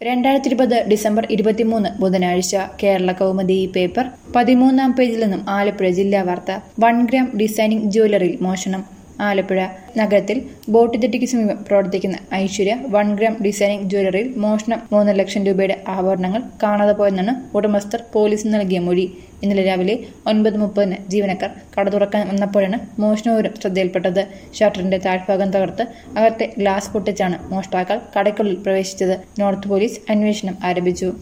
രണ്ടായിരത്തി ഇരുപത് ഡിസംബർ ഇരുപത്തിമൂന്ന് ബുധനാഴ്ച കേരള കൗമുദി ഈ പേപ്പർ പതിമൂന്നാം പേജിൽ നിന്നും ആലപ്പുഴ ജില്ലാ വാർത്ത വൺ ഗ്രാം ഡിസൈനിങ് ജ്വല്ലറിയിൽ മോഷണം ആലപ്പുഴ നഗരത്തിൽ ബോട്ട് ജെട്ടിക്ക് സമീപം പ്രവർത്തിക്കുന്ന ഐശ്വര്യ വൺ ഗ്രാം ഡിസൈനിങ് ജ്വല്ലറിയിൽ മോഷണം മൂന്ന് ലക്ഷം രൂപയുടെ ആഭരണങ്ങൾ കാണാതെ പോയെന്നാണ് ഉടമസ്ഥർ പോലീസിന് നൽകിയ മൊഴി ഇന്നലെ രാവിലെ ഒൻപത് മുപ്പതിന് ജീവനക്കാർ കട തുറക്കാൻ വന്നപ്പോഴാണ് മോഷണവിവരം ശ്രദ്ധയിൽപ്പെട്ടത് ഷട്ടറിന്റെ താഴ്ഭാഗം തകർത്ത് അകത്തെ ഗ്ലാസ് പൊട്ടിച്ചാണ് മോഷ്ടാക്കൾ കടയ്ക്കുള്ളിൽ പ്രവേശിച്ചത് നോർത്ത് പോലീസ് അന്വേഷണം ആരംഭിച്ചു